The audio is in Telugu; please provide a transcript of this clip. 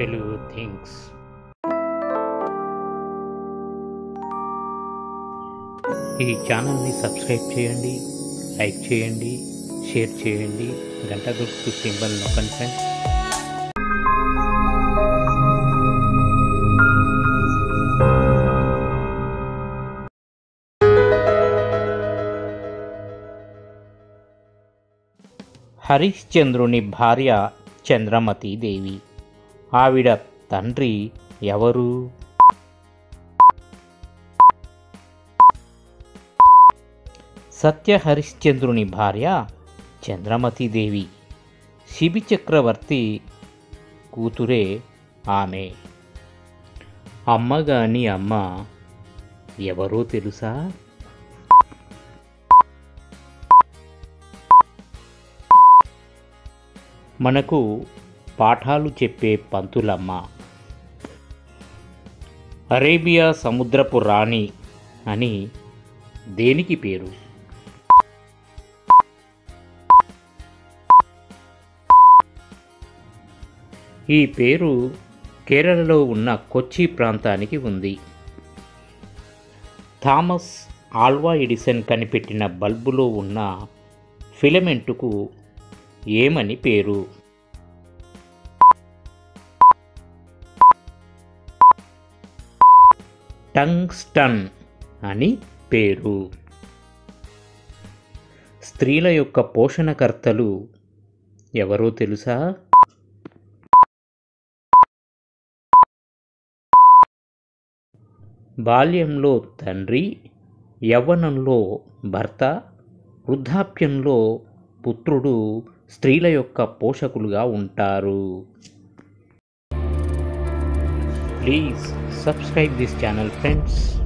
తెలుగు థింగ్స్ ఈ ఛానల్ని సబ్స్క్రైబ్ చేయండి లైక్ చేయండి షేర్ చేయండి గంట గుర్తు సింబల్ నొక్కండి ఫ్రెండ్స్ హరిశ్చంద్రుని భార్య చంద్రమతి దేవి ఆవిడ తండ్రి ఎవరు సత్య హరిశ్చంద్రుని భార్య చంద్రమతి దేవి శిబి చక్రవర్తి కూతురే ఆమె అమ్మగాని అమ్మ ఎవరో తెలుసా మనకు పాఠాలు చెప్పే పంతులమ్మ అరేబియా సముద్రపు రాణి అని దేనికి పేరు ఈ పేరు కేరళలో ఉన్న కొచ్చి ప్రాంతానికి ఉంది థామస్ ఆల్వా ఎడిసన్ కనిపెట్టిన బల్బులో ఉన్న ఫిలమెంటుకు ఏమని పేరు టంగ్స్టన్ అని పేరు స్త్రీల యొక్క పోషణకర్తలు ఎవరో తెలుసా బాల్యంలో తండ్రి యవ్వనంలో భర్త వృద్ధాప్యంలో పుత్రుడు స్త్రీల యొక్క పోషకులుగా ఉంటారు please subscribe this channel friends